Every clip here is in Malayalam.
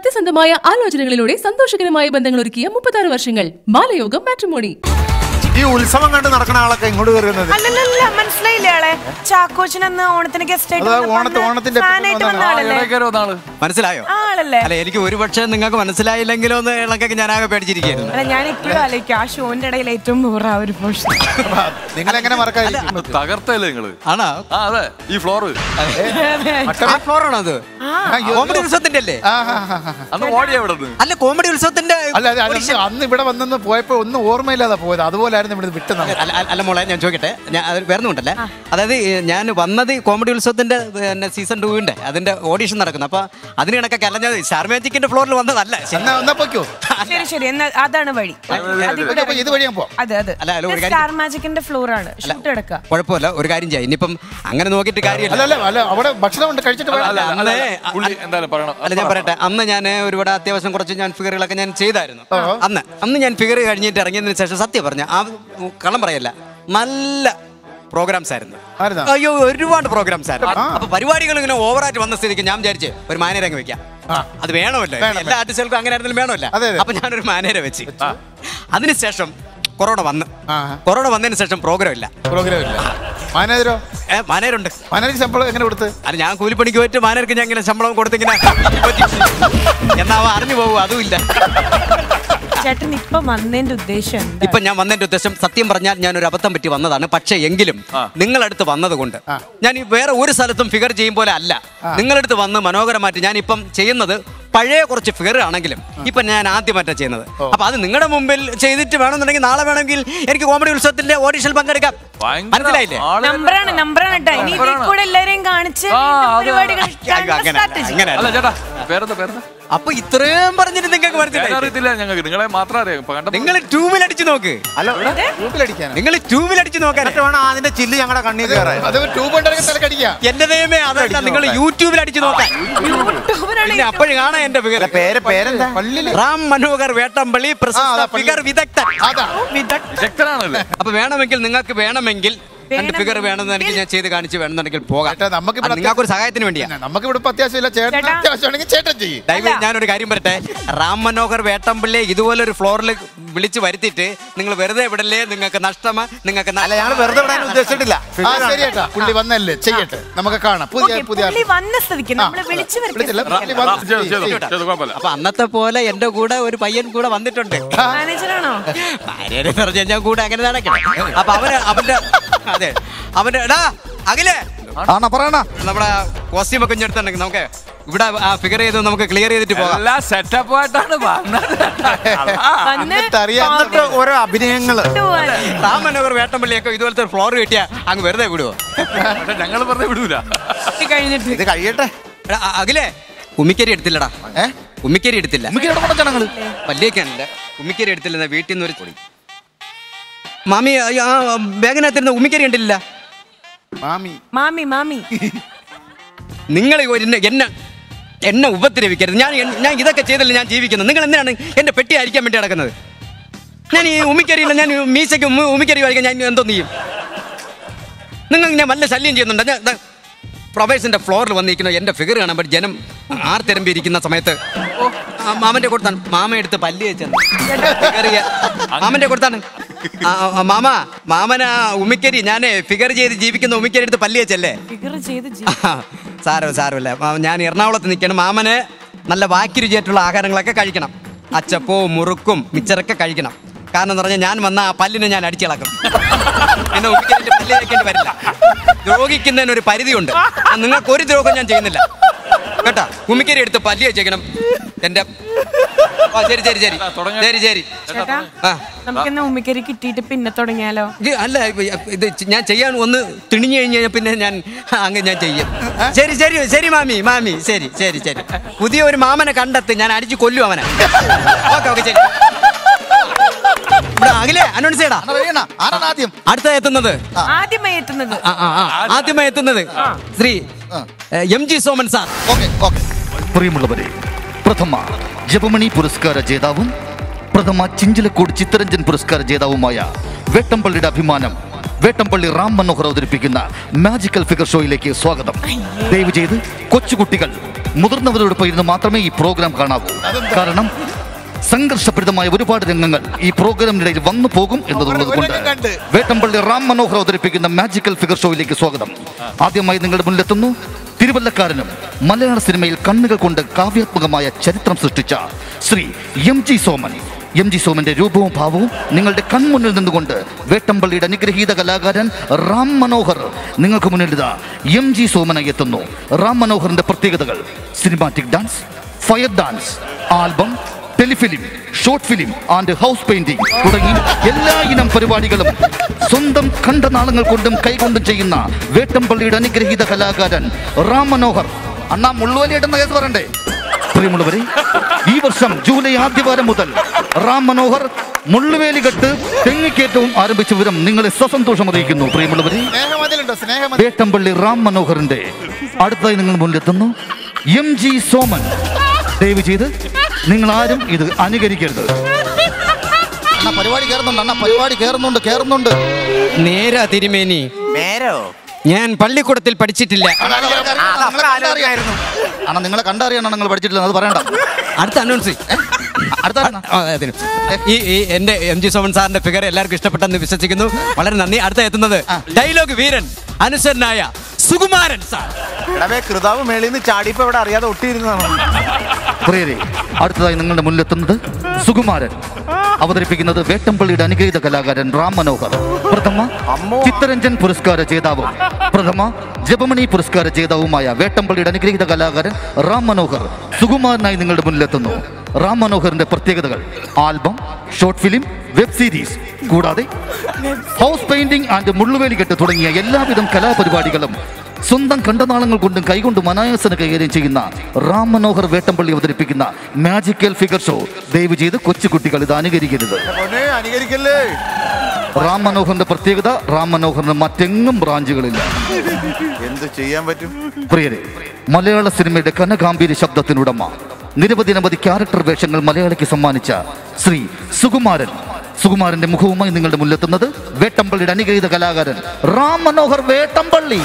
സത്യസന്ധമായ ആലോചനകളിലൂടെ സന്തോഷകരമായ ബന്ധങ്ങൾ ഒരുക്കിയ മുപ്പത്താറ് വർഷങ്ങൾ ബാലയോഗം മാട്രിമോണി ഈ ഉത്സവം കണ്ട് നടക്കുന്ന ആളൊക്കെ ഇങ്ങോട്ട് കയറുന്നത് അല്ലല്ല മനസ്സിലായില്ലേ ആളെ ചാക്കോച്ചൻ അന്ന് ഓണത്തിന് ഗസ്റ്റ് ആയിട്ട് അത് വന്നപ്പോ ഓണത്തെ- അന്ന് ഓണത്തിന്റെ ഫാനായിട്ട് എപ്പിസോഡാണ്. വന്ന ആളല്ലേ ഇടയ്ക്കൊരു വന്നാള് മനസ്സിലായോ ആ ആളല്ലേ അല്ല എനിക്ക് ഒരു പക്ഷേ നിങ്ങൾക്ക് മനസ്സിലായില്ലെങ്കിലോ എന്ന് ഇളക്കൊക്കെ ഞാനാകെ പേടിച്ചിരിക്കുന്നു അല്ല ഞാൻ ഇപ്പോഴും ആലോചിക്കും ആ ഷോന്റെ ഇടയിൽ ഏറ്റവും നൂറ ആ ഒരു പോർഷൻ നിങ്ങൾ എങ്ങനെ മറക്കാതിരിക്കും തകർത്തല്ലേ നിങ്ങള് ആണോ ആ അതെ ഈ ഫ്ലോറ് ആ ഫ്ലോറാണോ അത് കോമഡി ഉത്സവത്തിന്റെ അല്ലേ ആ, ആ, ആ, ആ. അന്ന് ഓടിയ ഇവിടെ നിന്ന് അല്ല കോമഡി ഉത്സവത്തിന്റെ അല്ല അതെ അന്ന് അന്ന് ഇവിടെ വന്നെന്ന് പോയപ്പോ ഒന്നും ഓർമ്മയില്ലാതെ പോയത് അതുപോലായിരുന്നു ഇവിടെ വിട്ടു നമ്മൾ അല്ല അല്ല, അല്ല മോളെ ഞാൻ ചോദിക്കട്ടെ ഞാൻ അത് വരുന്നുണ്ടല്ലേ അതായത് ഈ ഞാൻ വന്നത് ഈ കോമഡി ഉത്സവത്തിന്റെ പിന്നെ സീസൺ ടൂവിന്റെ അതിന്റെ ഓഡീഷൻ നടക്കുന്നു അപ്പൊ അതിന് കണക്കൊക്കെ അല്ല ഞാൻ സ്റ്റാർ മാജിക്കിന്റെ ഫ്ലോറിൽ വന്നതല്ല ശരി. എന്നാ എന്നാ പൊയ്ക്കോ ശരി ശരി എന്നാ അതാണ് വഴി അതിവിടെ അപ്പൊ ഇത് വഴി ഞാൻ പോവാം അതെ അതെ അല്ല, അല്ല, ഒരു കാര്യം- സ്റ്റാർ മാജിക്കിന്റെ ഫ്ലോർ ആണ് ഷൂട്ട് എടുക്കുക കുഴപ്പമില്ല ഒരു കാര്യം ചെയ്യാം ഇനിയിപ്പം അങ്ങനെ നോക്കിയിട്ട് അല്ല കാര്യമില്ല അല്ല അല്ല അവിടെ ഭക്ഷണം ഉണ്ട് കഴിച്ചിട്ട് അല്ല, വേണം. അല്ല, അല്ല, അന്നേ, പുള്ളി എന്തായാലും പറയണം അല്ല ഞാൻ പറയട്ടെ അന്ന് ഞാൻ ഒരുപാട് അത്യാവശ്യം കുറച്ച് ഞാൻ ഫിഗറുകളൊക്കെ ഞാൻ ചെയ്തായിരുന്നു അന്ന് അന്ന് ഞാൻ ഫിഗർ കഴിഞ്ഞിട്ട് ഇറങ്ങിയതിന് ശേഷം സത്യം പറഞ്ഞ ആ കള്ളം പറയല്ല നല്ല പ്രോഗ്രാംസ് ആയിരുന്നു ആയിരുന്നോ? അയ്യോ ഒരുപാട് പ്രോഗ്രാംസ് ആയിരുന്നു അപ്പൊ പരിപാടികൾ ഇങ്ങനെ ഓവറായിട്ട് വന്ന സ്ഥിതിക്ക് ഞാൻ വിചാരിച്ച് ഒരു മാനേരെ അങ്ങ് വെക്കാം ആ. അത് വേണമല്ലോ വേണം, എല്ലാ ആർട്ടിസ്റ്റുകൾക്കും അങ്ങനെ ആയിരുന്നാലും വേണമല്ലോ അതെ, അതെ. അപ്പൊ ഞാനൊരു മാനേരെ വെച്ച് അതിനുശേഷം കൊറോണ വന്ന് ആ. കൊറോണ വന്നതിന് ശേഷം പ്രോഗ്രാം ഇല്ല പ്രോഗ്രാം ഇല്ല മാനേജരോ ഏ, മാനേരുണ്ട് മാനേജർ ശമ്പളം എങ്ങനെ കൊടുത്ത് അല്ല ഞാൻ കൂലിപ്പണിക്ക് പോയിട്ട് മാനേർക്ക് ഞാൻ ഇങ്ങനെ ശമ്പളം കൊടുത്തിങ്ങനെ എന്നാ അവൻ അറിഞ്ഞു പോകും അതും ഇല്ല ചേട്ടൻ ഇപ്പൊ വന്നതിന്റെ ഉദ്ദേശം എന്താ ഇപ്പൊ ഞാൻ വന്നതിന്റെ ഉദ്ദേശം സത്യം പറഞ്ഞാൽ ഞാൻ ഒരു അബദ്ധം പറ്റി വന്നതാണ് പക്ഷേ എങ്കിലും നിങ്ങളടുത്ത് വന്നത് കൊണ്ട് ഞാൻ ഈ വേറെ ഒരു സ്ഥലത്തും ഫിഗർ ചെയ്യും പോലെ അല്ല നിങ്ങളടുത്ത് വന്ന് മനോഹരമായിട്ട് ഞാൻ ഇപ്പം ചെയ്യുന്നത് പഴയ കുറച്ച് ഫിഗർ ആണെങ്കിലും ഇപ്പൊ ഞാൻ ആദ്യമായിട്ടാണ് ചെയ്യുന്നത് അപ്പൊ അത് നിങ്ങളുടെ മുമ്പിൽ ചെയ്തിട്ട് വേണമെന്നുണ്ടെങ്കിൽ നാളെ വേണമെങ്കിൽ എനിക്ക് കോമഡി ഉത്സവത്തിന്റെ ഓഡിഷനിൽ പങ്കെടുക്കാം മനസ്സിലായില്ലേ ആള് നമ്പറാണ് നമ്പറാണ് കേട്ടോ ഇനി ഇതിൽ കൂടെ എല്ലാരെയും കാണിച്ച് ആ, വീണ്ടും അതെ. പരിപാടികൾ അയ്യോ, അങ്ങനെ സ്റ്റാർട്ട് ചെയ്യും അങ്ങനെ അല്ല ചേട്ടാ പേരെന്താ പേരെന്താ അപ്പൊ ഇത്രയും പറഞ്ഞിട്ട് നിങ്ങൾക്ക് ഞാൻ മനസ്സിലായി അറിയത്തില്ല ഞങ്ങൾക്ക് നിങ്ങളെ മാത്രം അറിയാം ഇപ്പൊ കണ്ടപ്പോ നിങ്ങൾ ട്യൂബിൽ അടിച്ചു നോക്ക് അല്ല ട്യൂബിലടിക്കാനാ നിങ്ങൾ ട്യൂബിൽ അടിച്ചു നോക്കാൻ എന്നിട്ട് വേണം അതിന്റെ ചില്ല് ഞങ്ങളുടെ കണ്ണിൽ കയറാൻ അത് ട്യൂബ് ഉണ്ടെങ്കിൽ തലക്കടിക്കാം എന്റെ ദൈവമേ അതല്ല നിങ്ങൾ യൂട്യൂബിൽ അടിച്ചു നോക്കാൻ യൂട്യൂബറാണ് പിന്നെ അപ്പോഴും കാണാൻ എന്റെ ഫിഗർ പേര് പേരെന്താ പള്ളിയില് റാം മനോഹർ വേട്ടമ്പള്ളി ആ, പ്രശസ്ത അതാ പള്ളി. ഫിഗർ വിദഗ്ധൻ അതാ ശക്തനാണല്ലേ അപ്പൊ വേണമെങ്കിൽ നിങ്ങൾക്ക് വേണമെങ്കിൽ രണ്ട് ഫിഗർ വേണമെന്നുണ്ടെങ്കിൽ ഞാൻ ചെയ്ത് കാണിച്ച് വേണമെന്നുണ്ടെങ്കിൽ പോകാം ചേട്ടാ, നമുക്കിവിടെ അത് നിങ്ങൾക്കൊരു സഹായത്തിന് വേണ്ടിയാ നമുക്ക് ഇവിടെ ഇപ്പൊ അത്യാവശ്യമില്ല ചേട്ടൻ ചേട്ടാ. അത്യാവശ്യമാണെങ്കിൽ ചേട്ടൻ ചെയ്യും ദയവ് ഞാനൊരു കാര്യം പറയട്ടെ റാം മനോഹർ വേട്ടമ്പള്ളിയെ ഇതുപോലെ ഒരു ഫ്ലോറിൽ വിളിച്ച് വരുത്തിയിട്ട് നിങ്ങൾ വെറുതെ വിടല്ലേ നിങ്ങൾക്ക് നഷ്ടമാ നിങ്ങൾക്ക് അല്ല ഞങ്ങൾ വെറുതെ വിടാൻ ഉദ്ദേശിച്ചിട്ടില്ല ആ ശരി ചേട്ടാ പുള്ളി വന്നല്ലേ ചെയ്യട്ടെ നമുക്ക് കാണാം പുതിയ ഓക്കേ, പുതിയ പുള്ളി വന്ന സ്ഥിതിക്ക് നമ്മള് ആ, വിളിച്ചു വിളിച്ചില്ല, വരുത്തില്ല പുള്ളി വന്ന് ചെയ്തു, ചെയ്തു, ചെയ്യും. ചെയ്തു, കുഴപ്പമില്ല അപ്പൊ അന്നത്തെ പോലെ എന്റെ കൂടെ ഒരു പയ്യൻ കൂടെ വന്നിട്ടുണ്ട് മാനേജറാണോ ഭാര്യനെ പറഞ്ഞു ഞാൻ കൂടെ അങ്ങനെ നടക്കണം അപ്പൊ അവന് അവന്റെ അതെ അവന്റെ എടാ അഖിലേ ആണോ പറയണ നമ്മുടെ കോസ്റ്റ്യൂം ഒക്കെ എടുത്തിട്ടുണ്ടെങ്കിൽ നമുക്ക് ഇവിടെ ആ ഫിഗർ ചെയ്ത് നമുക്ക് ക്ലിയർ ചെയ്തിട്ട് പോകാം എല്ലാ സെറ്റപ്പ് ആയിട്ടാണ് വന്നത് വന്ന് അറിയാം എന്നിട്ട് ഓരോ അഭിനയങ്ങള് കൊണ്ടുപോവാൻ. റാം മനോഹർ വേട്ടമ്പള്ളിയൊക്കെ ഇതുപോലത്തെ ഫ്ലോർ കിട്ടിയാ അങ്ങ് വെറുതെ വിടുവോ പക്ഷെ ഞങ്ങൾ വെറുതെ വിടൂല ഇത് കഴിഞ്ഞിട്ട് ഇത് കഴിയട്ടെ എടാ, അ- അഖിലേ ഉമ്മിക്കരി എടുത്തില്ലടാ ഏ ഉമ്മിക്കരി എടുത്തില്ല നമുക്ക് ഇവിടെ കൊണ്ട ജനങ്ങള് വലിയൊക്കെയാണല്ലേ ഉമ്മിക്കരി എടുത്തില്ല വീട്ടിൽ നിന്ന് ഒരു പൊടി മാമി ആ ബാഗിനകത്തിരുന്ന ഉമ്മിക്കരി ഉണ്ടില്ല മാമി മാമി മാമി നിങ്ങൾ എന്നെ എന്നെ എന്നെ ഉപദ്രവിക്കരുത് ഞാൻ ഞാൻ ഇതൊക്കെ ചെയ്തല്ലേ ഞാൻ ജീവിക്കുന്നത് നിങ്ങൾ എന്തിനാണ് എന്റെ പെട്ടി അരിക്കാൻ വേണ്ടി നടക്കുന്നത് ഞാൻ ഈ ഉമ്മിക്കരിയില്ല ഞാൻ മീശയ്ക്ക് ഉമ്മ- ഉമ്മിക്കരി വായിക്കാൻ ഞാൻ എന്തോ ചെയ്യും നിങ്ങൾ ഞാൻ വല്ല ശല്യം ചെയ്യുന്നുണ്ട് ഞാൻ ദാ പ്രൊബേഷന്റെ ഫ്ലോറിൽ വന്നിരിക്കുന്ന എന്റെ ഫിഗർ കാണുമ്പോൾ ജനം ആർത്തിരമ്പിയിരിക്കുന്ന സമയത്ത് ആ മാമന്റെ കൊടുത്താണ് മാമ എടുത്ത് പല്ല് വെച്ചത് മാമന്റെ കൊടുത്താണ് ആ, ആ, മാമ മാമന ഉമ്മിക്കരി ഞാനേ ഫിഗർ ചെയ്ത് ജീവിക്കുന്ന ഉമ്മിക്കരി എടുത്ത് പല്ല് വെച്ചല്ലേ ഫിഗർ ചെയ്ത് ജി- സാരോ സാരമില്ല മാ- ഞാൻ എറണാകുളത്ത് നിൽക്കണം മാമന് നല്ല വാക്കി രുചിയായിട്ടുള്ള ആഹാരങ്ങളൊക്കെ കഴിക്കണം അച്ചപ്പവും മുറുക്കും മിച്ചറൊക്കെ കഴിക്കണം കാരണം എന്ന് പറഞ്ഞാൽ ഞാൻ വന്ന ആ പല്ലിനെ ഞാൻ അടിച്ചിളക്കും എന്നെ ഉമ്മിക്കരിന്റെ പല്ല് തേക്കേണ്ടി വരില്ല ദ്രോഹിക്കുന്നതിന് ഒരു പരിധിയുണ്ട് ആ, നിങ്ങൾക്ക് ഒരു ദ്രോഹം ഞാൻ ചെയ്യുന്നില്ല കേട്ടാ ഉമ്മിക്കരി എടുത്ത് പല്ല് വെച്ചേക്കണം എന്റെ ആ ശരി ശരി ശരി ശരി ശരി ചേട്ടാ ആ നമുക്കെന്നാ ഉമ്മിക്കരി കിട്ടിയിട്ട് പിന്നെ തുടങ്ങിയാലോ ഇത് അല്ല ഇത് ഞാൻ ചെയ്യാൻ ഒന്ന് തിണിഞ്ഞു കഴിഞ്ഞ് കഴിഞ്ഞാൽ പിന്നെ ഞാൻ അങ്ങ് ഞാൻ ചെയ്യും ശരി ശരി ശരി മാമി മാമി ശരി ശരി ശരി പുതിയ ഒരു മാമനെ കണ്ടെത്ത് ഞാൻ അടിച്ചു കൊല്ലും അവനെ ഓക്കെ ഓക്കെ ശരി ഇവിടെ അഖിലേ അനൗൺസ് ചെയ്യടാ അറിയണ ആരാണ് ആദ്യം അടുത്ത എത്തുന്നത് ആദ്യമായി എത്തുന്നത് ആ, ആ, ആ. ആദ്യമായി എത്തുന്നത് Shri M G Soman sir okay okay പ്രിയമുള്ളവരെ പ്രഥമ ജപമണി പുരസ്കാര ജേതാവും പ്രഥമ ചിഞ്ചിലക്കൂട് ചിത്തരഞ്ജൻ പുരസ്കാര ജേതാവുമായ വേട്ടമ്പള്ളിയുടെ അഭിമാനം വേട്ടമ്പള്ളി റാം മനോഹർ അവതരിപ്പിക്കുന്ന മാജിക്കൽ ഫിഗർ ഷോയിലേക്ക് സ്വാഗതം ദയവ് ചെയ്ത് കൊച്ചുകുട്ടികൾ മുതിർന്നവരോടൊപ്പം ഇരുന്ന് മാത്രമേ ഈ പ്രോഗ്രാം കാണാവൂ കാരണം സംഘർഷഭരിതമായ ഒരുപാട് രംഗങ്ങൾ ഈ പ്രോഗ്രാമിനിടയിൽ വന്നു പോകും എന്നതുള്ളത് കൊണ്ട് ഒരു രംഗം കണ്ട്. വേട്ടമ്പള്ളി റാം മനോഹർ അവതരിപ്പിക്കുന്ന മാജിക്കൽ ഫിഗർ ഷോയിലേക്ക് സ്വാഗതം ആദ്യമായി നിങ്ങളുടെ മുന്നിലെത്തുന്നു തിരുവല്ലക്കാരനും മലയാള സിനിമയിൽ കണ്ണുകൾ കൊണ്ട് കാവ്യാത്മകമായ ചരിത്രം സൃഷ്ടിച്ച Shri M G Soman M G സോമന്റെ രൂപവും ഭാവവും നിങ്ങളുടെ കൺമുന്നിൽ നിന്നുകൊണ്ട് വേട്ടമ്പള്ളിയുടെ അനുഗ്രഹീത കലാകാരൻ റാം മനോഹർ നിങ്ങൾക്ക് മുന്നിൽ ഇതാ എം ജി സോമനായി എത്തുന്നു റാം മനോഹറിന്റെ പ്രത്യേകതകൾ cinematic dance fire dance album telefilm short film and house painting തുടങ്ങി എല്ലാ ഇനം പരിപാടികളും സ്വന്തം കണ്ടനാളങ്ങൾ കൊണ്ടും കൈകൊണ്ടും ചെയ്യുന്ന വേട്ടമ്പള്ളിയുടെ അനുഗ്രഹീത കലാകാരൻ റാം മനോഹർ അണ്ണാ മുള്ളുവലിയിടുന്ന കേസ് പറയണ്ടേ പ്രിയമുള്ളവരെ ഈ വർഷം ജൂലൈ ആദ്യവാരം മുതൽ റാം മനോഹർ മുള്ളുവേലികെട്ട് തെങ്ങിക്കേറ്റവും ആരംഭിച്ച വിവരം നിങ്ങളെ സസന്തോഷം അറിയിക്കുന്നു പ്രിയമുള്ളവരെ സ്നേഹമതിലുണ്ടോ സ്നേഹമതി വേട്ടമ്പള്ളി റാം മനോഹറിന്റെ അടുത്തതായി നിങ്ങൾ മുന്നിലെത്തുന്നു എം ജി സോമൻ ദയവ് ചെയ്ത് നിങ്ങൾ ആരും ഇത് അനുകരിക്കരുത് അണ്ണാ പരിപാടി കയറുന്നുണ്ട് അണ്ണാ പരിപാടി കയറുന്നുണ്ട് കയറുന്നുണ്ട് നേരാ തിരുമേനി നേരോ ഞാൻ പള്ളിക്കൂടത്തിൽ പഠിച്ചിട്ടില്ല അണ്ണാ നിങ്ങളെ കണ്ടറിയണം നിങ്ങൾ പഠിച്ചിട്ടില്ല അത് പറയണ്ട അടുത്ത അനൗൺസ് അടുത്ത ആരാണ്? ആ, അതിന്. ഈ ഈ എന്റെ എം ജി സോമൻ സാറിന്റെ ഫിഗർ എല്ലാവർക്കും ഇഷ്ടപ്പെട്ടെന്ന് വിശ്വസിക്കുന്നു വളരെ നന്ദി അടുത്ത എത്തുന്നത് ഡയലോഗ് വീരൻ അനുസരനായ സുകുമാരൻ സാർ എടവേ കൃതാവ് മേളിൽ നിന്ന് ചാടിയപ്പോ ഇവിടെ അറിയാതെ ഒട്ടിയിരുന്നതാണ് പ്രിയരെ അടുത്തതായി നിങ്ങളുടെ മുന്നിലെത്തുന്നത് സുകുമാരൻ അവതരിപ്പിക്കുന്നത് വേട്ടമ്പള്ളിയുടെ അനുഗ്രഹീത കലാകാരൻ റാം മനോഹർ പ്രഥമ ചിത്തരഞ്ജൻ പുരസ്കാര ജേതാവും പ്രഥമ ജപമണി പുരസ്കാര ജേതാവുമായ വേട്ടമ്പള്ളിയുടെ അനുഗ്രഹീത കലാകാരൻ റാം മനോഹർ സുകുമാരനായി നിങ്ങളുടെ മുന്നിലെത്തുന്നു റാം മനോഹറിന്റെ പ്രത്യേകതകൾ album short film web series കൂടാതെ ഹൗസ് പെയിന്റിംഗ് ആൻഡ് മുള്ളുവേലികെട്ട് തുടങ്ങിയ എല്ലാവിധം കലാപരിപാടികളും സ്വന്തം കണ്ടനാളങ്ങൾ കൊണ്ടും കൈകൊണ്ടും അനായാസന കൈകാര്യം ചെയ്യുന്ന റാം മനോഹർ വേട്ടമ്പള്ളി അവതരിപ്പിക്കുന്ന മാജിക്കൽ ഫിഗർ ഷോ ദയവ് ചെയ്ത് കൊച്ചുകുട്ടികൾ ഇത് അനുകരിക്കരുത് പൊന്നെ അനുകരിക്കല്ലേ റാം മനോഹറിന്റെ പ്രത്യേകത റാം മനോഹറിന് മറ്റെങ്ങും ബ്രാഞ്ചുകളില്ല എന്ത് ചെയ്യാൻ പറ്റും പ്രിയരെ മലയാള സിനിമയുടെ കനകാംബീര ശബ്ദത്തിനുടമ നിരവധി അനവധി ക്യാരക്ടർ വേഷങ്ങൾ മലയാളിക്ക് സമ്മാനിച്ച ശ്രീ സുകുമാരൻ സുകുമാരന്റെ മുഖവുമായി നിങ്ങളുടെ മുന്നിലെത്തുന്നത് വേട്ടമ്പള്ളിയുടെ അനുഗ്രഹീത കലാകാരൻ റാം മനോഹർ വേട്ടമ്പള്ളി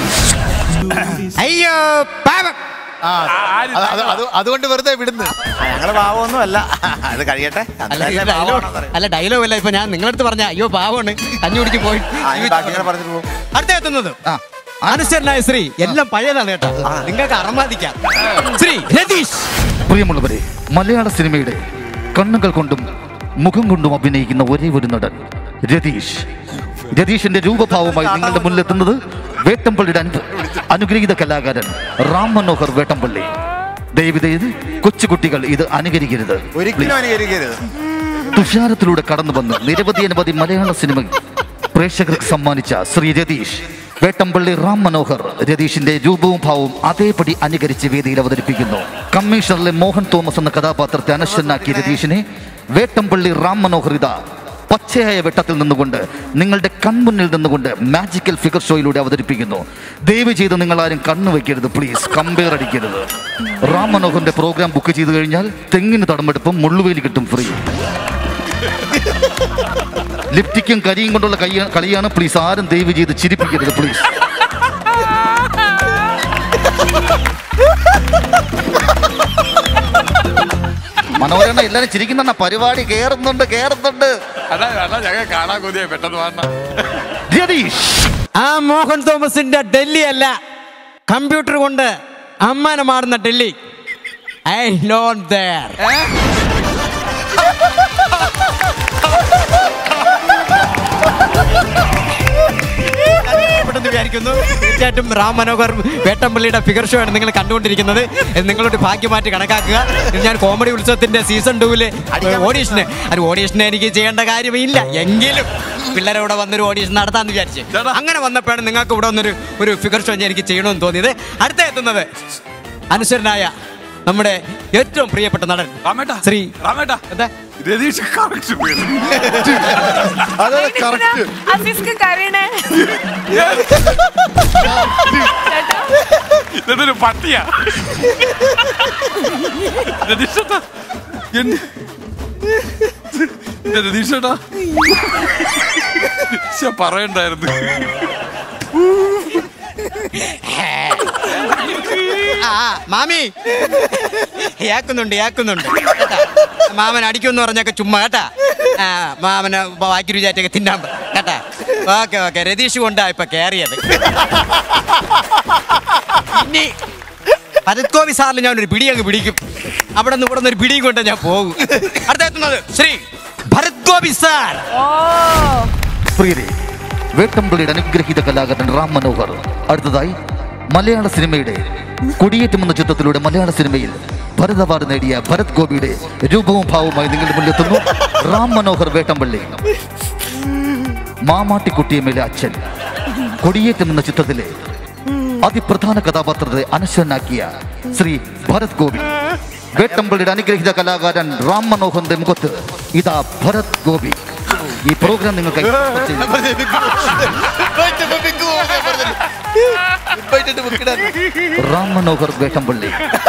അയ്യോ പാവം ആ അത് അത് അത് അതുകൊണ്ട് വെറുതെ വിടുന്നു ഞങ്ങള് പാവമൊന്നും അല്ല അത് കഴിയട്ടെ അല്ല ഈ ഡയലോഗ് അല്ല ഡയലോഗ് അല്ല ഇപ്പൊ ഞാൻ നിങ്ങളടുത്ത് പറഞ്ഞ അയ്യോ പാവമാണ് കഞ്ഞുടിക്ക് പോയി പറഞ്ഞിട്ട് പോകും അടുത്ത എത്തുന്നത് അനുസരനായ ശ്രീ എല്ലാം പഴയതാണ് കേട്ടോ നിങ്ങൾക്ക് അറമാദിക്കാം ശ്രീ രതീഷ് പ്രിയമുള്ളവരെ മലയാള സിനിമയുടെ കണ്ണുകൾ കൊണ്ടും മുഖം കൊണ്ടും അഭിനയിക്കുന്ന ഒരേ ഒരു നടൻ രതീഷ് രതീഷിന്റെ രൂപഭാവമായി നിങ്ങളുടെ മുന്നിലെത്തുന്നത് വേട്ടമ്പള്ളിയുടെ അനു- അനുഗ്രഹീത കലാകാരൻ റാം മനോഹർ വേട്ടമ്പള്ളി ദയവിതയത് കൊച്ചുകുട്ടികൾ ഇത് അനുകരിക്കരുത് ഒരിക്കലും അനുകരിക്കരുത് തുഷാരത്തിലൂടെ കടന്നു വന്ന് നിരവധി അനവധി മലയാള സിനിമ പ്രേക്ഷകർക്ക് സമ്മാനിച്ച ശ്രീ രതീഷ് വേട്ടമ്പള്ളി റാം മനോഹർ രതീഷിന്റെ രൂപവും ഭാവവും അതേപടി അനുകരിച്ച് വേദിയിൽ അവതരിപ്പിക്കുന്നു കമ്മീഷണറിലെ മോഹൻ തോമസ് എന്ന കഥാപാത്രത്തെ അനശ്വരനാക്കിയ രതീഷിനെ വേട്ടമ്പള്ളി റാം മനോഹർ ഇതാ പച്ചയായ വെട്ടത്തിൽ നിന്നുകൊണ്ട് നിങ്ങളുടെ കൺമുന്നിൽ നിന്നുകൊണ്ട് മാജിക്കൽ ഫിഗർ ഷോയിലൂടെ അവതരിപ്പിക്കുന്നു ദയവ് ചെയ്ത് നിങ്ങൾ ആരും കണ്ണു വെക്കരുത് പ്ലീസ് കമ്പയർ അടിക്കരുത് റാം മനോഹറിന്റെ പ്രോഗ്രാം ബുക്ക് ചെയ്ത് കഴിഞ്ഞാൽ തെങ്ങിന് തടമെടുപ്പും മുള്ളുവേലി കിട്ടും ഫ്രീ ലിപ്റ്റിക്കും കരിയും കൊണ്ടുള്ള കൈ കളിയാണ് പ്ലീസ് ആരും ദയവ് ചെയ്ത് ചിരിപ്പിക്കരുത് പ്ലീസ് മനോരമ എല്ലാരും ചിരിക്കുന്ന പരിപാടി കേറുന്നുണ്ട് കേറുന്നുണ്ട് അതാ അതാ ഞങ്ങൾ കാണാൻ കൊതിയായി പെട്ടെന്ന് വന്ന രതീഷ് ആ മോഹൻ തോമസിന്റെ ഡൽഹി അല്ല കമ്പ്യൂട്ടർ കൊണ്ട് അമ്മാനെ മാറുന്ന ഡൽഹി ഐ നോൺ ദർ വിചാരിക്കുന്നു തീർച്ചയായിട്ടും റാം മനോഹർ വേട്ടമ്പള്ളിയുടെ ഫിഗർ ഷോ ആണ് നിങ്ങൾ കണ്ടുകൊണ്ടിരിക്കുന്നത് ഇത് നിങ്ങളുടെ ഭാഗ്യമായിട്ട് കണക്കാക്കുക ഇത് ഞാൻ കോമഡി ഉത്സവത്തിന്റെ സീസൺ ടൂവില് ഓഡീഷന് അത് ഓഡീഷന് എനിക്ക് ചെയ്യേണ്ട കാര്യമില്ല എങ്കിലും പിള്ളേരോടെ വന്നൊരു ഓഡീഷൻ നടത്താന്ന് വിചാരിച്ചു അങ്ങനെ വന്നപ്പോഴാണ് നിങ്ങൾക്ക് ഇവിടെ വന്നൊരു ഒരു ഫിഗർ ഷോ എനിക്ക് ചെയ്യണമെന്ന് തോന്നിയത് അടുത്ത എത്തുന്നത് അനുസരനായ നമ്മുടെ ഏറ്റവും പ്രിയപ്പെട്ട നടൻ രാമേട്ടാ ശ്രീ രാമേട്ടാ എന്താ രതീഷ് കറക്റ്റ് അത് കറക്റ്റ് അസിസ്ക്ക് കരയണേ ഇതൊരു പട്ടിയാ രതീഷേട്ടാ എന്നെ എന്റെ രതീഷേട്ടാ ശ്ശെ, പറയണ്ടായിരുന്നു ആ ആ, മാമി ഏക്കുന്നുണ്ട് ഏക്കുന്നുണ്ട് കേട്ടാ മാമൻ അടിക്കുമെന്ന് പറഞ്ഞൊക്കെ ചുമ്മാ കേട്ടാ ആ മാമന് വാക്കി രുചാറ്റൊക്കെ തിന്നാൻ പ- കേട്ടാ ഓക്കെ ഓക്കെ രതീഷ് കൊണ്ടാ ഇപ്പൊ കേറിയത് ഇനി ഭരത് ഗോപി സാറിന് ഞാൻ ഒരു പിടി അങ്ങ് പിടിക്കും അവിടെ നിന്ന് ഇവിടെ നിന്ന് ഒരു പിടിയും കൊണ്ട് ഞാൻ പോകും അടുത്തെത്തുന്നത് ശ്രീ ഭരത് ഗോപി സാർ ഓ പ്രിയരെ വേട്ടമ്പിളിയുടെ അനുഗ്രഹീത കലാകാരൻ റാം മനോഹർ അടുത്തതായി മലയാള സിനിമയുടെ കൊടിയേറ്റം എന്ന ചിത്രത്തിലൂടെ മലയാള സിനിമയിൽ ഭരത് അവാർഡ് നേടിയ ഭരത് ഗോപിയുടെ രൂപവും ഭാവവുമായി നിങ്ങളുടെ മുന്നിലെത്തുന്നു റാം മനോഹർ വേട്ടമ്പള്ളി മാമാട്ടിക്കുട്ടിയമ്മയിലെ അച്ഛൻ കൊടിയേറ്റം എന്ന ചിത്രത്തിലെ അതിപ്രധാന കഥാപാത്രത്തെ അനശ്വരനാക്കിയ ശ്രീ ഭരത് ഗോപി വേട്ടമ്പള്ളിയുടെ അനുഗ്രഹീത കലാകാരൻ റാം മനോഹറിന്റെ മുഖത്ത് ഇതാ ഭരത് ഗോപി ഈ പ്രോഗ്രാം നിങ്ങൾക്ക് റാം മനോഹർ വേട്ടമ്പള്ളി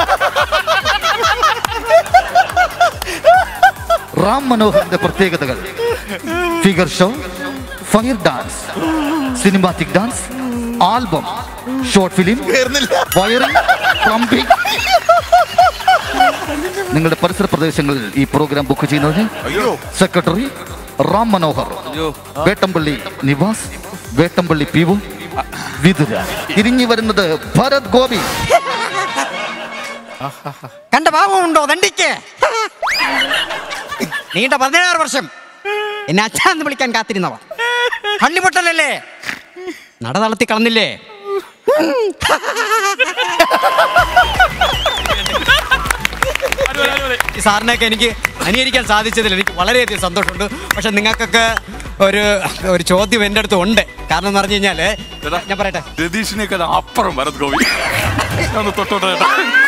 റാം മനോഹറിന്റെ പ്രത്യേകതകൾ figure show fire dance cinematic dance album short film wiring plumbing നിങ്ങളുടെ പരിസര പ്രദേശങ്ങളിൽ ഈ പ്രോഗ്രാം ബുക്ക് ചെയ്യുന്നതിന് സെക്രട്ടറി റാം മനോഹർ വേട്ടമ്പള്ളി നിവാസ് വേട്ടമ്പള്ളി പിവു വിതുര തിരിഞ്ഞു വരുന്നത് ഭരത് ഗോപി കണ്ട ഭാവമുണ്ടോ ദണ്ടിക്ക് നീണ്ട പതിനേഴാറ് വർഷം എന്നെ അച്ഛാന്ന് വിളിക്കാൻ കാത്തിരുന്നവ കണ്ണിപ്പൊട്ടലല്ലേ നട തളർത്തി കളഞ്ഞില്ലേ ഈ സാറിനെയൊക്കെ എനിക്ക് അനുകരിക്കാൻ സാധിച്ചതിൽ എനിക്ക് വളരെയധികം സന്തോഷമുണ്ട് പക്ഷെ നിങ്ങൾക്കൊക്കെ ഒരു ഒരു ചോദ്യം എൻ്റെ അടുത്ത് ഉണ്ട് കാരണം എന്ന് പറഞ്ഞു കഴിഞ്ഞാല് ഞാൻ പറയട്ടെ രതീഷിനെയൊക്കെ അപ്പുറം ഭരത് ഗോപി ഞാൻ ഒന്ന് തൊട്ടോട്ടെ ചേട്ടാ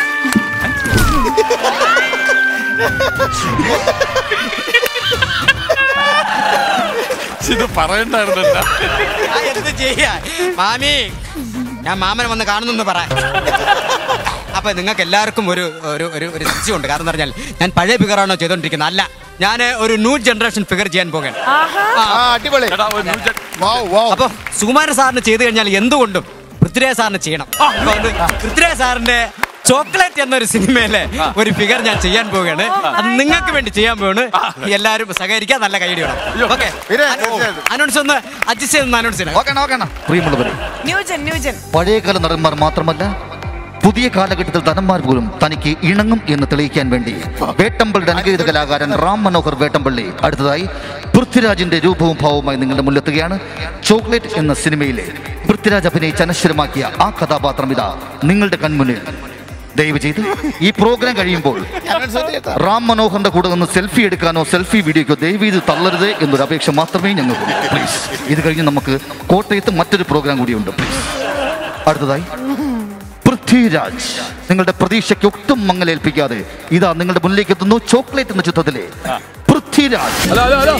ഇത് പറയണ്ടായിരുന്നല്ല ഞാൻ എന്ത് ചെയ്യാ മാമി ഞാൻ മാമനെ വന്ന് കാണുന്നു പറ അപ്പൊ നിങ്ങൾക്ക് എല്ലാവർക്കും ഒരു ഒരു ഒരു ഒരു സംശയമുണ്ട് കാരണം എന്ന് പറഞ്ഞാൽ ഞാൻ പഴയ ഫിഗറാണോ ചെയ്തോണ്ടിരിക്കുന്നത് അല്ല ഞാൻ ഒരു ന്യൂ ജനറേഷൻ ഫിഗർ ചെയ്യാൻ പോകാൻ അടിപൊളി ചേട്ടാ ഒരു ന്യൂ ജെ- വാവ് വാവ് അപ്പൊ സുകുമാരൻ സാറിന് ചെയ്തു കഴിഞ്ഞാൽ എന്തുകൊണ്ടും പൃഥ്വിരാജ് സാറിന് ചെയ്യണം അപ്പൊ അത് പൃഥ്വിരാജ് സാറിന്റെ ചോക്ലേറ്റ് എന്നൊരു സിനിമയിലെ ഒരു ഫിഗർ ഞാൻ ചെയ്യാൻ പോവുകയാണ് അത് നിങ്ങൾക്ക് വേണ്ടി ചെയ്യാൻ പോവാണ് എല്ലാവരും സഹകരിക്കാൻ നല്ല കൈഡി വേണം ഓക്കെ പിന്നെ, തീർച്ചയായിട്ടും. അനൗൺസ് ഒന്ന് അഡ്ജസ്റ്റ് ചെയ്തൊന്ന് അനൗൺസ് ചെയ്യണം ഓക്കെ ഓക്കെ പ്രിയമുള്ളവരെ ന്യൂജൻ ന്യൂജൻ പഴയകാല നടന്മാർ മാത്രമല്ല പുതിയ കാലഘട്ടത്തിൽ നടന്മാർ പോലും തനിക്ക് ഇണങ്ങും എന്ന് തെളിയിക്കാൻ വേണ്ടി വേട്ടമ്പള്ളിയുടെ അനുഗ്രഹീത കലാകാരൻ റാം മനോഹർ വേട്ടമ്പള്ളി അടുത്തതായി പൃഥ്വിരാജിന്റെ രൂപവും ഭാവവുമായി നിങ്ങളുടെ മുന്നിലെത്തുകയാണ് ചോക്ലേറ്റ് എന്ന സിനിമയിലെ പൃഥ്വിരാജ് അഭിനയിച്ച് അനശ്വരമാക്കിയ ആ കഥാപാത്രം ഇതാ നിങ്ങളുടെ കൺമുന്നിൽ ദയവ് ചെയ്ത് ഈ പ്രോഗ്രാം കഴിയുമ്പോൾ റാം മനോഹറിന്റെ കൂടെ നിന്ന് സെൽഫി എടുക്കാനോ സെൽഫി വീഡിയോക്കോ ദയവ് ചെയ്ത് തള്ളരുത് എന്നൊരു അപേക്ഷ മാത്രമേ ഞങ്ങൾക്ക് പ്ലീസ് ഇത് കഴിഞ്ഞ് നമുക്ക് കോട്ടയത്ത് മറ്റൊരു പ്രോഗ്രാം കൂടിയുണ്ട് പ്ലീസ് അടുത്തതായി പൃഥ്വിരാജ് നിങ്ങളുടെ പ്രതീക്ഷയ്ക്ക് ഒട്ടും മങ്ങലേൽപ്പിക്കാതെ ഇതാ നിങ്ങളുടെ മുന്നിലേക്ക് എത്തുന്നു ചോക്ലേറ്റ് എന്ന ചിത്രത്തിലെ Prithviraj hello hello hello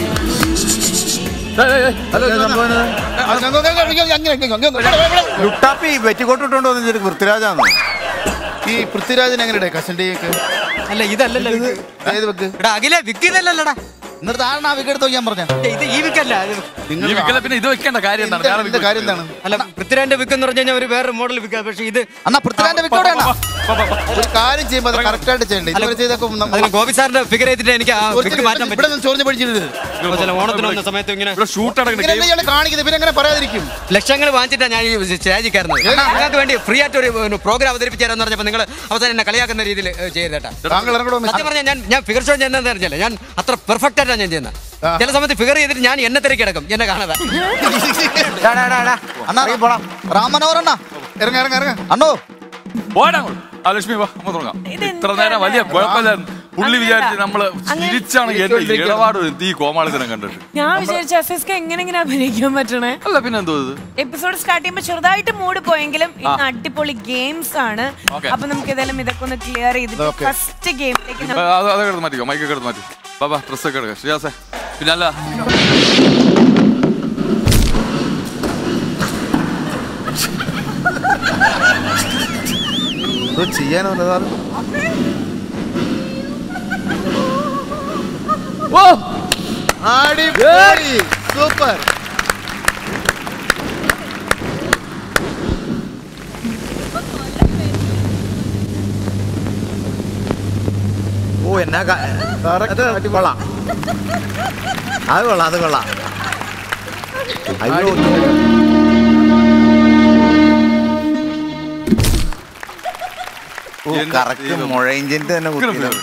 Luttappi വെറ്റിക്കോട്ടിട്ടുണ്ടോ പൃഥ്വിരാജാണോ ഈ പൃഥ്വിരാജൻ എങ്ങനെയുണ്ട് കഷണ്ടിയൊക്കെ അല്ല ഇതല്ലല്ലോ ഇത്. ഏത് വെക്ക് എടാ അഖിലെ വിക്കിതല്ലല്ലടാ എന്നിട്ട് താഴെ ആ വിക്കെടുത്തോ ഞാൻ പറഞ്ഞ ഇത് ഈ വിക്കല്ല ഇത് ഈ വിക്കല പിന്നെ ഇത് വെക്കേണ്ട കാര്യം എന്താണ് വേറെ ഇതിന്റെ കാര്യം എന്താണ് അല്ല പൃഥ്വിരാജിന്റെ വിക്ക് എന്ന് പറഞ്ഞു കഴിഞ്ഞാൽ ഒരു വേറെ മോഡൽ വിക്ക പക്ഷെ ഇത് എന്നാ പൃഥ്വിരാജിന്റെ വിക്കോടെ ഒരു കാര്യം ചെയ്യുമ്പോൾ അത് കറക്റ്റ് ആയിട്ട് ചെയ്യണ്ടേ ഇതുവരെ ചെയ്തൊക്കെ നമ്മ- അതിന് ഗോപി സാറിന്റെ ഫിഗർ ചെയ്തിട്ട് എനിക്ക് ആ വിക്ക് മാറ്റാൻ ഇവിടെ പറ്റും നിന്ന് ചോറിഞ്ഞ് പഠിച്ചിരുന്നത് ഇപ്പൊ ചില ഓണത്തിന് വന്ന സമയത്ത് ഇങ്ങനെ ഇവിടെ ഷൂട്ട് അടങ്ങുന്ന ഇങ്ങനെ ഇയാള് കാണിക്കുന്നത് പിന്നെ എങ്ങനെ പറയാതിരിക്കും ലക്ഷങ്ങൾ വാങ്ങിച്ചിട്ടാണ് ഞാൻ ഈ സ്റ്റേജിൽ കയറുന്നത് നിങ്ങൾക്ക് വേണ്ടി ഫ്രീ ആയിട്ട് ഒരു പ്രോഗ്രാം അവതരിപ്പിച്ചു തരാന്ന് പറഞ്ഞപ്പോൾ നിങ്ങൾ അവസാനം എന്നെ കളിയാക്കുന്ന രീതിയിൽ ചെയ്തേട്ടാ താങ്കൾ ഇറങ്ങണോ സത്യം പറഞ്ഞാൽ ഞാൻ ഞാൻ ഫിഗർ ഷോ ചെയ്യുന്നത് അറിഞ്ഞില്ല ഞാൻ അത്ര പെർഫെക്റ്റ് ആയിട്ടാണ് ഞാൻ ചെയ്യുന്നത് ചില സമയത്ത് ഫിഗർ ചെയ്തിട്ട് ഞാൻ എന്നെ തിരക്കി കിടക്കും എന്നെ കാണാതെ അണ്ണാ രാമനോഹർ അണ്ണാ ഇറങ്ങ ഇറങ്ങ ഇറങ്ങ അണ്ണോ പോടാ അങ്ങോട്ട്. ആ ലക്ഷ്മി വാ നമുക്ക് തുടങ്ങാം ഇത്ര നേരം വലിയ കുഴപ്പമില്ലായിരുന്നു പുള്ളി വിചാരിച്ച് നമ്മള് അങ്ങനെ- ചിരിച്ചാണ് എന്റെ ഇടപാട് ഈ കോമാളിത്തരം കണ്ടിട്ട് ഞാൻ വിചാരിച്ചു എസ് എങ്ങനെ ഇങ്ങനെ അഭിനയിക്കാൻ പറ്റണേ അല്ല പിന്നെ എന്തോ ഇത് എപ്പിസോഡ് സ്റ്റാർട്ട് ചെയ്യുമ്പോൾ ചെറുതായിട്ട് മൂഡ് പോയെങ്കിലും ഇന്ന് അടിപൊളി ഗെയിംസ് ആണ് Okay. അപ്പൊ നമുക്ക് ഏതായാലും ഇതൊക്കെ ഒന്ന് ക്ലിയർ ചെയ്തിട്ട് Okay. ഫസ്റ്റ് ഗെയിമിലേക്ക് ആ, അത് അതൊക്കെ എടുത്ത് മാറ്റിക്കോ മൈക്കൊക്കെ എടുത്ത് മാറ്റി ബാബാ ഡ്രസ്സൊക്കെ എടുക്കാം ഷിയാസേ പിന്നെ അല്ല എന്തോ ചെയ്യാനോ സാറ് അടിപൊളി സൂപ്പർ എന്നാ ക- അത് കൊള്ളാം അത് കൊള്ളാം അത് കൊള്ളാം അയ്യോ എന്റെ കറക്റ്റ് ദൈവം. മുഴയിഞ്ചിന്റെ തന്നെ കുത്തിയത്.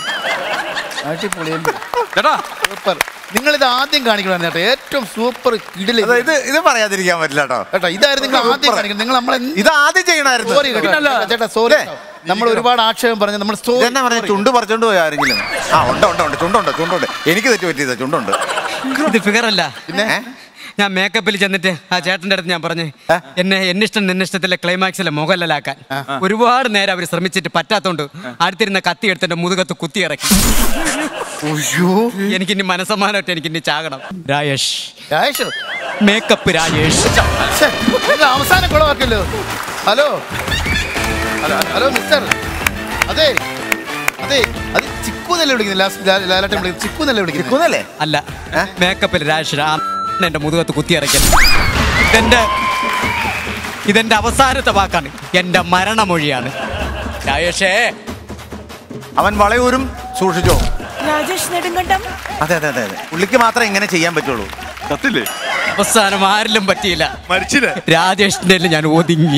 ചേട്ടാ സൂപ്പർ നിങ്ങൾ ഇത് ആദ്യം കാണിക്കണം ചേട്ടാ ഏറ്റവും സൂപ്പർ കിടില അത് ഇത് ഇത് പറയാതിരിക്കാൻ പറ്റില്ല കേട്ടോ കേട്ടോ ഇതായിരുന്നു നിങ്ങൾ ആദ്യം കാണിക്കണം നിങ്ങൾ നമ്മളെ ഇത് ആദ്യം ചെയ്യണമായിരുന്നു സോറി കേട്ടോ ചേട്ടാ സോറി നമ്മൾ ഒരുപാട് ആക്ഷേപം പറഞ്ഞു നമ്മൾ സോറി ഇതെന്നാ പറഞ്ഞ ചുണ്ട് പറിച്ചോണ്ട് പോയി ആരെങ്കിലും ആ ഉണ്ട് ഉണ്ട് ഉണ്ട് ചുണ്ടുണ്ട് ചുണ്ടുണ്ട് എനിക്ക് തെറ്റ് പറ്റിയതാ ചുണ്ടുണ്ട് ഇത് ഫിഗർ അല്ല പിന്നെ ഞാൻ മേക്കപ്പിൽ ചെന്നിട്ട് ആ ചേട്ടന്റെ അടുത്ത് ഞാൻ പറഞ്ഞു എന്നെ എന്നിഷ്ടം നിന്നിഷ്ടത്തിലെ ക്ലൈമാക്സിലെ മുഖല്ലലാക്കാൻ ഒരുപാട് നേരം അവർ ശ്രമിച്ചിട്ട് പറ്റാത്തോണ്ട് അടുത്തിരുന്ന കത്തി എടുത്ത് എന്റെ മുതുകത്ത് കുത്തി ഇറക്കി എനിക്ക് ഇനി മനസ്സമാനമായിട്ട് എനിക്ക് ഇനി ചാകണം രാജേഷ് രാജേഷ് മേക്കപ്പ് രാജേഷ് ഛെ, നിങ്ങൾ അവസാനം കുളമാക്കല്ലോ ഹലോ ഹലോ മിസ്റ്റർ അതെ അതെ അത് ചിക്കു എന്നല്ലേ വിളിക്കുന്നത് ലാസ്റ്റ് ലാലാട്ടം വിളിക്കുന്നത് ചിക്കു എന്നല്ലേ വിളിക്കുന്നത് ഇരിക്കുന്നല്ലേ അല്ല മേക്കപ്പിൽ രാജേഷ് ആ എന്റെ മുതുകത്ത് കുത്തി ഇറക്കിയത് ഇതെന്റെ ഇതെന്റെ അവസാനത്തെ വാക്കാണ് എന്റെ മരണമൊഴിയാണ് രാജേഷേ അവൻ വളയൂരും സൂക്ഷിച്ചോ രാജേഷ് നെടുങ്കണ്ടം അതെ അതെ അതെ അതെ പുള്ളിക്ക് മാത്രമേ ഇങ്ങനെ ചെയ്യാൻ പറ്റുള്ളൂ കത്തില്ലേ അവസാനം ആരിലും പറ്റിയില്ല മരിച്ചില്ലേ രാജേഷിന്റെ ഞാൻ ഒതുങ്ങി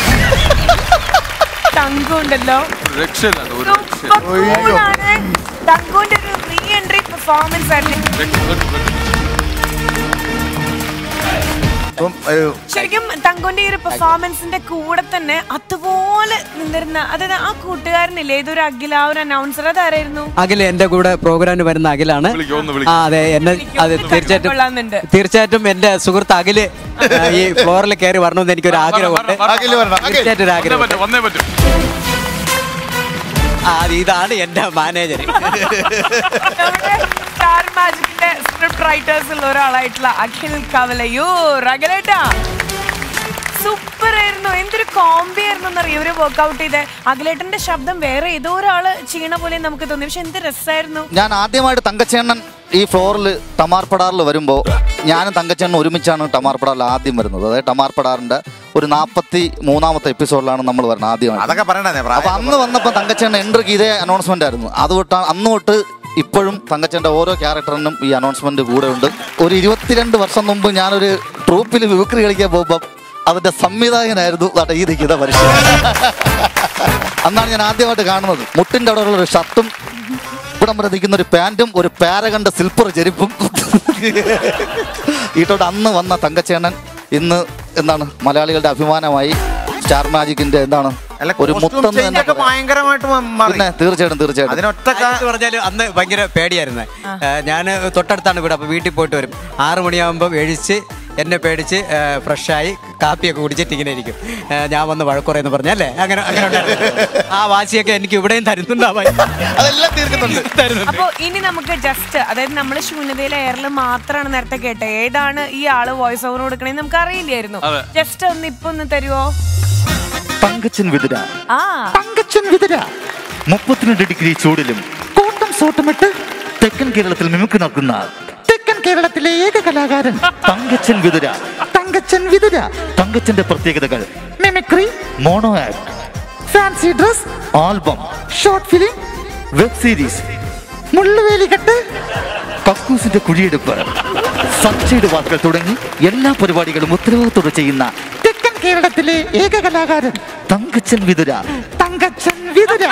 തങ്കു ഉണ്ടല്ലോ രക്ഷയില്ല ഒരു രക്ഷ Super cool ആണ്. തങ്കുവിന്റെ ഒരു റീ എൻട്രി പെർഫോമൻസ് ആയിരുന്നു ഇപ്പം ഒരു ശരിക്കും തങ്കുവിന്റെ ഈ ഒരു പെർഫോമൻസിന്റെ കൂടെ തന്നെ അതുപോലെ നിന്നിരുന്ന അതായത് ആ കൂട്ടുകാരനില്ലേ ഏതൊരു അഖില ആ ഒരു അനൗൺസർ അതാരായിരുന്നു അഖില എന്റെ കൂടെ പ്രോഗ്രാമിന് വരുന്ന അഖിലാണ് വിളിക്കും, ഒന്ന് ആ വിളിക്കും. അതെ എന്നെ അത് തീർച്ചയായിട്ടും കൊള്ളാമെന്നുണ്ട്. തീർച്ചയായിട്ടും എന്റെ സുഹൃത്ത് അഖില് ആ, ഈ ഫ്ലോറിൽ കയറി വരണമെന്ന് എനിക്കൊരു ആഗ്രഹമുണ്ട് അഖിൽ വരണം അഖിൽ തീർച്ചയായിട്ടും ഒരു വന്നേ ആഗ്രഹം പറ്റും വന്നേ പറ്റും ആ ഇതാണ് എന്റെ മാനേജർ നമ്മുടെ സ്റ്റാർ മാജിക്കിന്റെ സ്ക്രിപ്റ്റ് റൈറ്റേഴ്സ് ഉള്ള ഒരാളായിട്ടുള്ള അഖിൽ കവലയൂർ അഖിലേട്ടാ സൂപ്പർ ആയിരുന്നു എന്തൊരു കോംബി ആയിരുന്നു എന്നറിയോ ഇവര് വർക്ക്ഔട്ട് ചെയ്ത് അഖിലേട്ടന്റെ ശബ്ദം വേറെ ഏതോ ഒരാള് ചെയ്യണ പോലെ നമുക്ക് തോന്നി പക്ഷെ എന്ത് രസമായിരുന്നു ഞാൻ ആദ്യമായിട്ട് തങ്കച്ചേണ്ണൻ ഈ ഫ്ലോറിൽ ടമാർപ്പടാറിൽ വരുമ്പോൾ ഞാനും തങ്കച്ചേണ്ണൻ ഒരുമിച്ചാണ് ടമാർപ്പടാറിൽ ആദ്യം വരുന്നത് അതായത് ടമാർപ്പടാറിന്റെ ഒരു നാൽപ്പത്തി മൂന്നാമത്തെ എപ്പിസോഡിലാണ് നമ്മൾ വരുന്നത് ആദ്യമായിട്ട് അതൊക്കെ പറയണ്ടേ അപ്പൊ അന്ന് വന്നപ്പോൾ തങ്കച്ചേണ്ണൻ എൻട്രിക്ക് ഇതേ അനൗൺസ്മെന്റ് ആയിരുന്നു അത് തൊട്ടാണ് അന്ന് തൊട്ട് ഇപ്പോഴും തങ്കച്ചന്റെ ഓരോ ക്യാരക്ടറിനും ഈ അനൗൺസ്മെന്റ് കൂടെ ഉണ്ട് ഒരു ഇരുപത്തിരണ്ട് വർഷം മുമ്പ് ഞാനൊരു ട്രൂപ്പിൽ വിക്രി കളിക്കാൻ പോകുമ്പോൾ അതിന്റെ സംവിധായകനായിരുന്നു ദാണ്ടെ ഈ നിൽക്കുന്ന മനുഷ്യൻ അന്നാണ് ഞാൻ ആദ്യമായിട്ട് കാണുന്നത് മുട്ടിന്റെ അവിടെ ഉള്ള ഒരു ഷർട്ടും ഇവിടം വരെ നിൽക്കുന്ന ഒരു പാൻറ്റും ഒരു പാരകണ്ട സിൽപ്പർ ചെരുപ്പും ഈട്ടോട്ട് അന്ന് വന്ന തങ്കച്ചേണ്ണൻ ഇന്ന് എന്താണ് മലയാളികളുടെ അഭിമാനമായി സ്റ്റാർ മാജിക്കിന്റെ എന്താണ് അല്ല ഒരു മുത്തെന്ന് തന്നെ ഒക്കെ പറയാം. ഭയങ്കരമായിട്ട് മ- മാറി പിന്നെ തീർച്ചയായിട്ടും തീർച്ചയായിട്ടും അതിനൊറ്റ എന്ന് പറഞ്ഞാല് അന്ന് ഭയങ്കര പേടിയായിരുന്നു ഞാൻ തൊട്ടടുത്താണ് വീട് അപ്പൊ വീട്ടിൽ പോയിട്ട് വരും ആറ് മണിയാകുമ്പോൾ എഴിച്ച് എന്നെ പേടിച്ച് ഫ്രഷായി കാപ്പിയൊക്കെ കുടിച്ചിട്ട് ഇങ്ങനെ ഇരിക്കും ഏ, ഞാൻ വന്ന് വഴക്കുറയെന്ന് പറഞ്ഞല്ലേ അങ്ങനെ അങ്ങനെ ഉണ്ടായിരുന്നു. ആ വാശിയൊക്കെ എനിക്ക് ഇവിടെയും തരുന്നുണ്ടാവാൻ അതെല്ലാം തീർക്കുന്നുണ്ട് തരുന്നുണ്ട് അപ്പൊ ഇനി നമുക്ക് ജസ്റ്റ് അതായത് നമ്മൾ ശൂന്യതയിലെ എയറിൽ മാത്രമാണ് നേരത്തെ കേട്ടെ ഏതാണ് ഈ ആള് വോയിസ് ഓവർ കൊടുക്കണേന്ന് നമുക്ക് അറിയില്ലായിരുന്നു അതെ. ജസ്റ്റ് ഒന്ന് ഇപ്പൊ ഒന്ന് തരുവോ തങ്കച്ചൻ വിതുര ആ തങ്കച്ചൻ വിതുര മുപ്പത്തിരണ്ട് ഡിഗ്രി ചൂടിലും കോട്ടം സോട്ടമിട്ട് തെക്കൻ കേരളത്തിൽ മിമിക്ക് നടക്കുന്ന തെക്കൻ കേരളത്തിലെ ഏക കലാകാരൻ തങ്കച്ചൻ വിതുര തങ്കച്ചൻ വിതുര തങ്കച്ചന്റെ പ്രത്യേകതകൾ mimicry mono act fancy dress album short film web series മുള്ളുവേലികെട്ട് കക്കൂസിന്റെ കുഴിയെടുപ്പ് സൺഷെയ്ഡ് വാക്കുകൾ തുടങ്ങി എല്ലാ പരിപാടികളും ഉത്തരവാദിത്തോടെ ചെയ്യുന്ന തെക്കൻ കേരളത്തിലെ ഏക കലാകാരൻ തങ്കച്ചൻ വിതുര തങ്കച്ചൻ വിതുര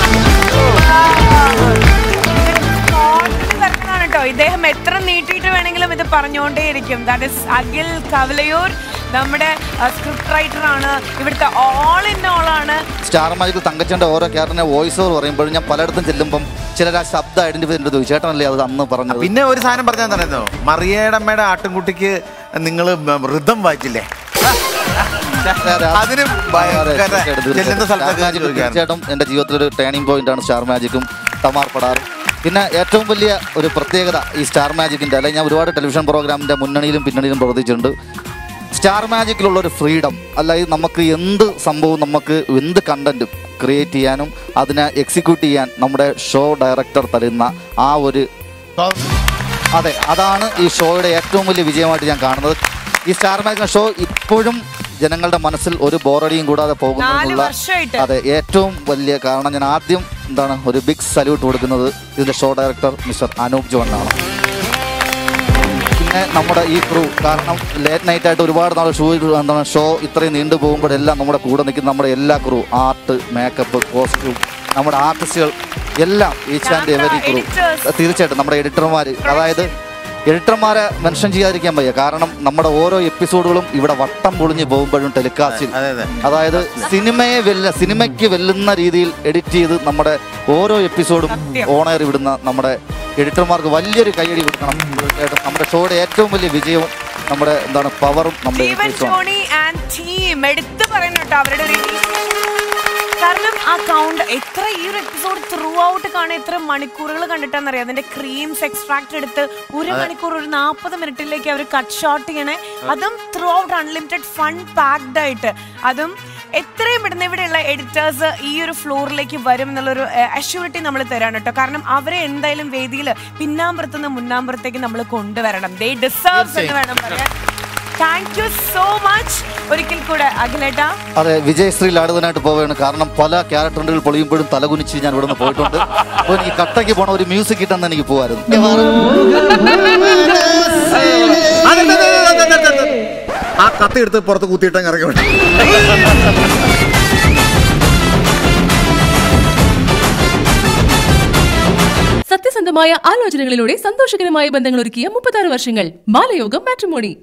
ാണ് കേട്ടോ ഇദ്ദേഹം എത്ര നീട്ടിയിട്ട് വേണമെങ്കിലും ഇത് പറഞ്ഞുകൊണ്ടേയിരിക്കും ദാറ്റ് ഇസ് അഖിൽ കവലയൂർ നമ്മുടെ സ്ക്രിപ്റ്റ് റൈറ്റർ ആണ് ഇവിടുത്തെ ഓൾ ഇൻ ഓൾ ആണ് സ്റ്റാർ മാജിക്കിൽ തങ്കച്ചന്റെ ഓരോ ക്യാരക്ടറിനെ വോയിസ് ഓവർ പറയുമ്പോഴും ഞാൻ പലയിടത്തും ചെല്ലുമ്പം ചിലർ ആ ശബ്ദം ഐഡന്റിഫൈ ചെയ്തിട്ട് ചോദിച്ചു ചേട്ടനല്ലേ അത് അന്ന് പറഞ്ഞത് പിന്നെ ഒരു സാധനം പറഞ്ഞാൽ പറയുന്നോ മറിയേടമ്മയുടെ ആട്ടിൻകുട്ടിക്ക് നിങ്ങൾ ഋതം വായിച്ചില്ലേ അതിന് ഭയങ്കര ചെല്ലുന്ന സ്ഥലത്തൊക്കെ മാജിക് ചോദിക്കാറുണ്ട്. തീർച്ചയായിട്ടും എൻ്റെ ജീവിതത്തിലൊരു ടേണിംഗ് പോയിന്റ് ആണ് സ്റ്റാർ മാജിക്കും തമാർ പടാറും പിന്നെ ഏറ്റവും വലിയ ഒരു പ്രത്യേകത ഈ സ്റ്റാർ മാജിക്കിൻ്റെ അല്ലെങ്കിൽ ഞാൻ ഒരുപാട് ടെലിവിഷൻ പ്രോഗ്രാമിൻ്റെ മുന്നണിയിലും പിന്നണിയിലും പ്രവർത്തിച്ചിട്ടുണ്ട് സ്റ്റാർ മാജിക്കിലുള്ള ഒരു ഫ്രീഡം അല്ലാതെ നമുക്ക് എന്ത് സംഭവവും നമുക്ക് എന്ത് കണ്ടന്റും ക്രിയേറ്റ് ചെയ്യാനും അതിനെ എക്സിക്യൂട്ട് ചെയ്യാൻ നമ്മുടെ ഷോ ഡയറക്ടർ തരുന്ന ആ ഒരു അതെ അതാണ് ഈ ഷോയുടെ ഏറ്റവും വലിയ വിജയമായിട്ട് ഞാൻ കാണുന്നത് ഈ സ്റ്റാർ മാജിക് ഷോ ഇപ്പോഴും ജനങ്ങളുടെ മനസ്സിൽ ഒരു ബോറടിയും കൂടാതെ നാല് പോകുന്നതിനുള്ള വർഷമായിട്ട് അതെ ഏറ്റവും വലിയ കാരണം ഞാൻ ആദ്യം എന്താണ് ഒരു ബിഗ് സല്യൂട്ട് കൊടുക്കുന്നത് ഇതിന്റെ show director mister Anoop John ആണ് പിന്നെ നമ്മുടെ ഈ ക്രൂ കാരണം ലേറ്റ് നൈറ്റ് ആയിട്ട് ഒരുപാട് നാൾ ഷോ എന്താണ് ഷോ ഇത്രയും നീണ്ടു പോകുമ്പോഴെല്ലാം നമ്മുടെ കൂടെ നിൽക്കുന്ന നമ്മുടെ എല്ലാ ക്രൂ ആർട്ട് മേക്കപ്പ് കോസ്റ്റ്യൂം നമ്മുടെ ആർട്ടിസ്റ്റുകൾ എല്ലാം each and Camera, every crew editors. തീർച്ചയായിട്ടും നമ്മുടെ എഡിറ്റർമാർ അതായത് എഡിറ്റർമാരെ മെൻഷൻ ചെയ്യാതിരിക്കാൻ വയ്യ കാരണം നമ്മുടെ ഓരോ എപ്പിസോഡുകളും ഇവിടെ വട്ടം പൊളിഞ്ഞ് പോകുമ്പോഴും ടെലികാസ്റ്റിൽ അതെ അതെ അതായത് സിനിമയെ വെല്ല സിനിമയ്ക്ക് വെല്ലുന്ന രീതിയിൽ എഡിറ്റ് ചെയ്ത് നമ്മുടെ ഓരോ എപ്പിസോഡും സത്യം. ഓണയർ വിടുന്ന നമ്മുടെ എഡിറ്റർമാർക്ക് വലിയൊരു കൈയടി കൊടുക്കണം തീർച്ചയായിട്ടും നമ്മുടെ ഷോയുടെ ഏറ്റവും വലിയ വിജയവും നമ്മുടെ എന്താണ് പവറും നമ്മുടെ ജീവൻ editors ആണ്. ജോണി ആൻഡ് ടീം എടുത്തു പറയുന്നു കേട്ടോ അവരുടെ ഒരു കാരണം ആ കൗണ്ട് എത്ര ഈ ഒരു എപ്പിസോഡ് ത്രൂ ഔട്ട് കാണാൻ എത്ര മണിക്കൂറുകൾ കണ്ടിട്ടാന്നറിയാം അതിന്റെ ക്രീംസ് എക്സ്ട്രാക്ട് എടുത്ത് ഒരു മണിക്കൂർ ഒരു നാൽപ്പത് മിനിറ്റിലേക്ക് അവർ കട്ട് ഷോട്ട് ചെയ്യണേ അതും throughout unlimited fun packed ആയിട്ട് അതും എത്രയും പെട്ടെന്ന് ഇവിടെയുള്ള എഡിറ്റേഴ്സ് ഈ ഒരു ഫ്ലോറിലേക്ക് വരും എന്നുള്ളൊരു അഷ്യൂരിറ്റി നമ്മൾ തരാണ് കേട്ടോ കാരണം അവരെ എന്തായാലും വേദിയിൽ പിന്നാമ്പുറത്തുനിന്ന് മുന്നാമ്പുറത്തേക്ക് നമ്മൾ കൊണ്ടുവരണം ദേ ഡിസേർവ്സ് എന്ന് വേണം പറയാൻ താങ്ക് യു സോ മച്ച് ഒരിക്കൽ കൂടെ അഖിലേട്ടാ അതെ വിജയശ്രീ ലാടുതനായിട്ട് പോവുകയാണ് കാരണം പല ക്യാരക്ടറുകൾ പൊളിയുമ്പോഴും തലകുനിച്ച് ഞാൻ ഇവിടെ നിന്ന് പോയിട്ടുണ്ട് അപ്പോൾ എനിക്ക് കട്ടയ്ക്ക് പോണ ഒരു മ്യൂസിക് കിട്ടാൻ എനിക്ക് പോകായിരുന്നു ആ കത്തി എടുത്ത് പുറത്ത് കുത്തിയിട്ടങ്ങ് ഇറങ്ങി വിട്ടു. സത്യസന്ധമായ ആലോചനകളിലൂടെ സന്തോഷകരമായ ബന്ധങ്ങൾ ഒരുക്കിയ മുപ്പത്താറ് വർഷങ്ങൾ മാലയോഗം മാട്രിമോണി